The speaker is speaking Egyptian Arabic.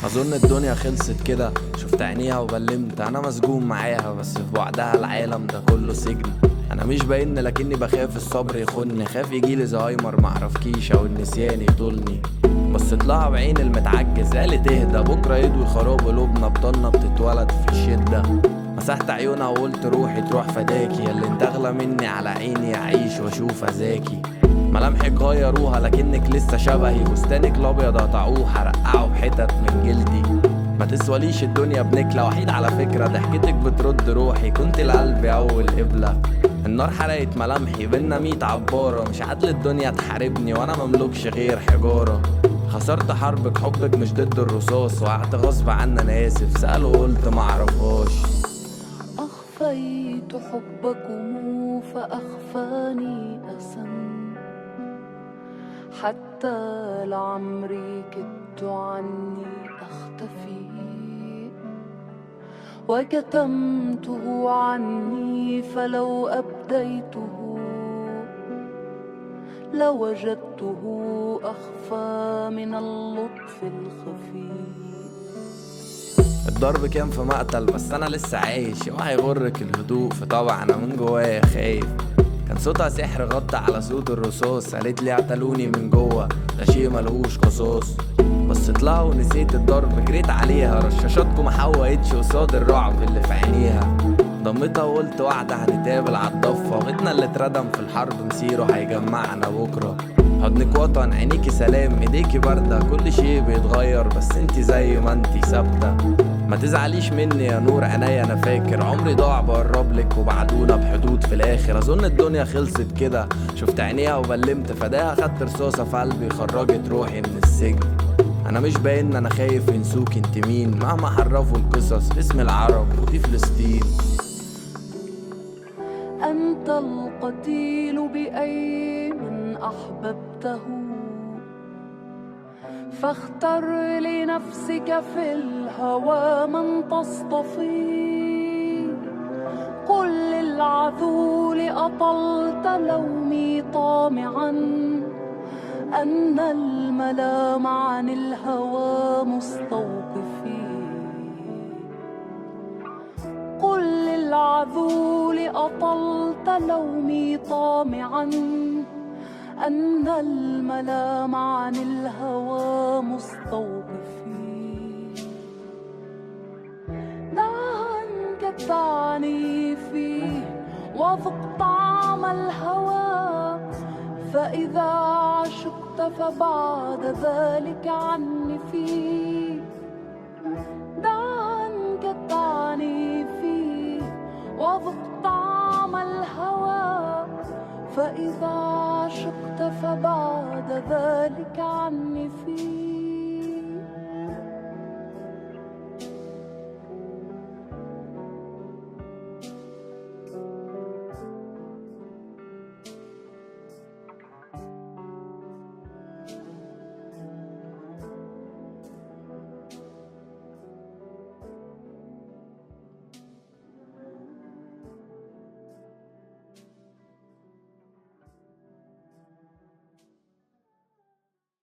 اظن الدنيا خلصت كده شفت عينيها وبلمت انا مسجون معاها بس في بعدها العالم ده كله سجن انا مش باين لكني بخاف الصبر يخوني خاف يجيلي زهايمر معرفكيش او النسيان يطولني بصيت لها بعين المتعجز قالت اهدى بكره يدوي خراب قلوبنا بطلنا بتتولد في الشده مسحت عيونها وقلت روحي تروح فداكي اللي انت اغلى مني على عيني اعيش واشوف ذاكي ملامحك غيروها لكنك لسه شبهي فستانك الابيض قطعوه هرقعه بحتت من جلدي ما تسواليش الدنيا بنكلة وحيد على فكرة ضحكتك بترد روحي كنت القلب أول قبلة النار حرقت ملامحي بينا ميت عبارة مش عدل الدنيا تحاربني وأنا مملكش غير حجارة خسرت حربك حبك مش ضد الرصاص وقعت غصب عني أنا آسف سأل وقلت معرفهاش أخفيت حبكم فأخفاني أسن حتى لعمري كدت عني أختفي وكتمته عني فلو أبديته لوجدته أخفى من اللطف الخفي الضرب كان في مقتل بس انا لسه عايش اوعى يغرك الهدوء في طبع انا من جوايا خايف كان صوتها سحر غطى على صوت الرصاص قالت لي اعتلوني من جوه ده شيء ملهوش قصاص بصيت لها ونسيت الضرب جريت عليها رشاشاتكم ما حوقتش قصاد الرعب اللي في عينيها ضمتها وقلت واحدة هنتقابل عالضفة وغيتنا اللي اتردم في الحرب مسيره هيجمعنا بكرة حضنك وطن عينيكي سلام ايديكي باردة كل شيء بيتغير بس انتي زي ما انتي ثابتة ما تزعليش مني يا نور عينيا انا فاكر عمري ضاع بقرب لك وبعدونا بحدود في الاخر اظن الدنيا خلصت كده شفت عينيها وبلمت فداها خدت رصاصة في قلبي خرجت روحي من السجن انا مش باين انا خايف ينسوك انت مين مهما حرفوا القصص اسم العرب ودي فلسطين أنت القتيل بأي من أحببته فاختر لنفسك في الهوى من تصطفي قل للعذول أطلت لومي طامعا أن الملام عن الهوى مستوقفي قل للعذول أطلت لومي طامعا أن الملام عن الهوى مستوقفي دعا تعني فيه وذق طعم الهوى فإذا عشقت فبعد ذلك عني فيه دعا تعني فيه وذق طعم الهوى فإذا عشقت فبعد ذلك عني فيه